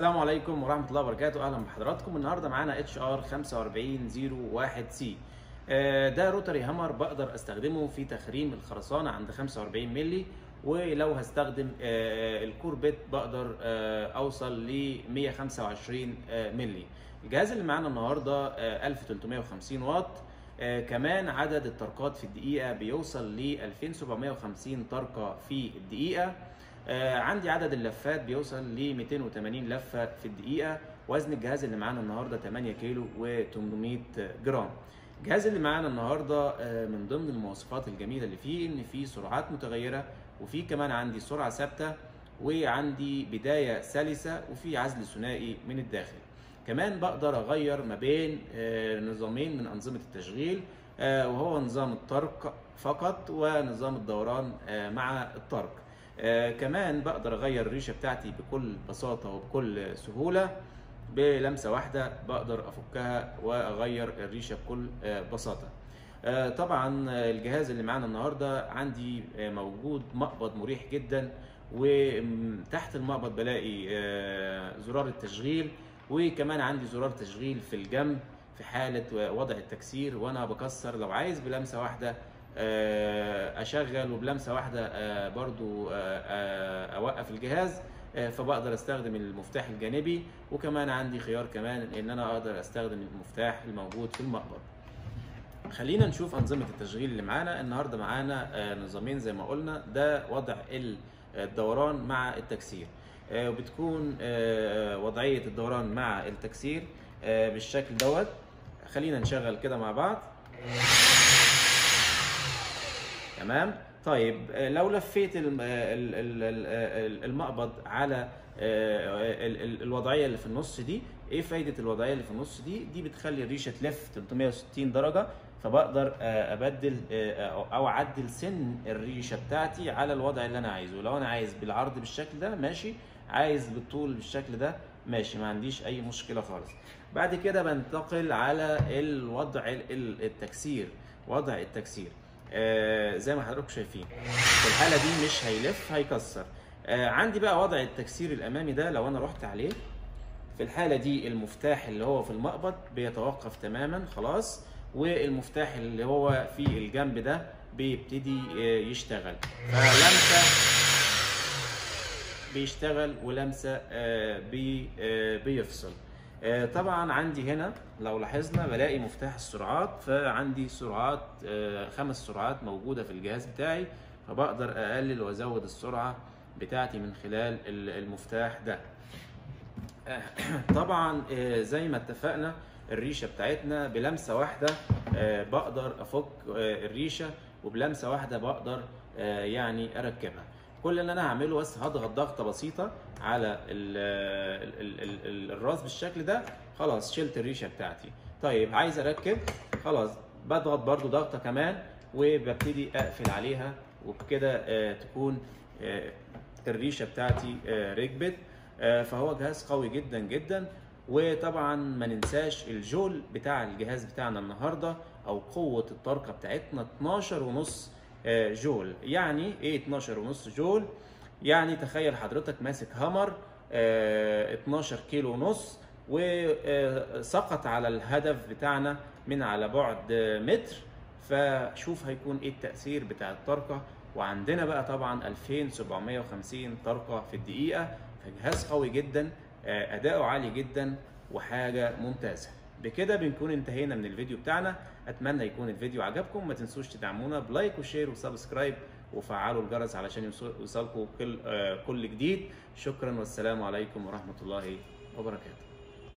السلام عليكم ورحمة الله وبركاته أهلا بحضراتكم النهاردة معانا اتش ار 4501 سي ده روتري هامر بقدر استخدمه في تخريم الخرسانة عند 45 مللي ولو هستخدم آه، الكور بيت بقدر آه، اوصل ل 125 آه، مللي الجهاز اللي معانا النهارده آه، 1350 واط آه، كمان عدد الطرقات في الدقيقة بيوصل ل 2750 طرقة في الدقيقة آه، عندي عدد اللفات بيوصل ل 280 لفة في الدقيقة وزن الجهاز اللي معانا النهارده 8 كيلو و800 جرام الجهاز اللي معانا النهارده آه، من ضمن المواصفات الجميلة اللي فيه ان فيه سرعات متغيرة وفي كمان عندي سرعة ثابتة وعندي بداية سلسة وفي عزل ثنائي من الداخل كمان بقدر اغير ما بين آه، نظامين من انظمه التشغيل آه، وهو نظام الطرق فقط ونظام الدوران آه، مع الطرق آه، كمان بقدر اغير الريشه بتاعتي بكل بساطه وبكل سهوله بلمسه واحده بقدر افكها واغير الريشه بكل آه، بساطه آه، طبعا آه، الجهاز اللي معانا النهارده عندي آه، موجود مقبض مريح جدا وتحت المقبض بلاقي آه، زرار التشغيل وكمان عندي زرار تشغيل في الجنب في حالة وضع التكسير وانا بكسر لو عايز بلمسة واحدة آه، اشغل وبلمسة واحدة آه، برضو آه، آه، اوقف الجهاز آه، فبقدر استخدم المفتاح الجانبي وكمان عندي خيار كمان ان انا اقدر استخدم المفتاح الموجود في المقبض خلينا نشوف انظمه التشغيل اللي معانا النهارده معانا آه، نظامين زي ما قلنا ده وضع ال- الدوران مع التكسير آه، وبتكون آه، وضعيه الدوران مع التكسير آه، بالشكل دوت خلينا نشغل كده مع بعض تمام طيب آه، لو لفيت الم- آه، ال- ال- ال- ال- المقبض على آه، ال- ال- الوضعيه اللي في النص دي ايه فايده الوضعيه اللي في النص دي دي بتخلي الريشه تلف 360 درجه فبقدر آه، ابدل آه، او اعدل سن الريشه بتاعتي على الوضع اللي انا عايزه لو انا عايز بالعرض بالشكل ده ماشي عايز بالطول بالشكل ده ماشي ما عنديش اي مشكله خالص بعد كده بنتقل على الوضع ال- ال- التكسير وضع التكسير آه زي ما حضراتكم شايفين في الحاله دي مش هيلف هيكسر آه عندي بقى وضع التكسير الامامي ده لو انا رحت عليه في الحاله دي المفتاح اللي هو في المقبض بيتوقف تماما خلاص والمفتاح اللي هو في الجنب ده بيبتدي آه، يشتغل فلمسه بيشتغل ولمسه آه، بي آه، بيفصل آه، طبعا عندي هنا لو لاحظنا بلاقي مفتاح السرعات فعندي سرعات آه، خمس سرعات موجوده في الجهاز بتاعي فبقدر اقلل وازود السرعه بتاعتي من خلال ال- المفتاح ده طبعا آه، زي ما اتفقنا الريشه بتاعتنا بلمسه واحده آه، بقدر افك آه، الريشه وبلمسه واحده بقدر آه، يعني اركبها كل اللي انا هعمله بس هضغط ضغطه بسيطه على ال ال ال ال الراس بالشكل ده خلاص شلت الريشه بتاعتي طيب عايز اركب خلاص بضغط برضو ضغطه كمان وببتدي اقفل عليها وبكده آه، تكون آه، الريشه بتاعتي آه، ركبت آه، فهو جهاز قوي جدا جدا وطبعا ما ننساش الجول بتاع الجهاز بتاعنا النهارده او قوه الطرقه بتاعتنا 12 ونص آه، جول يعني ايه 12 ونص جول يعني تخيل حضرتك ماسك هامر آه، 12 كيلو ونص وسقط على الهدف بتاعنا من على بعد آه، متر فشوف هيكون ايه التأثير بتاع الطرقة وعندنا بقى طبعا 2750 طرقة في الدقيقة فجهاز قوي جدا آه، أداؤه عالي جدا وحاجة ممتازة بكده بنكون انتهينا من الفيديو بتاعنا اتمنى يكون الفيديو عجبكم ما تنسوش تدعمونا بلايك وشير وسبسكرايب وفعلوا الجرس علشان يوصل- يوصلكم كل آه، كل جديد شكرا والسلام عليكم ورحمة الله وبركاته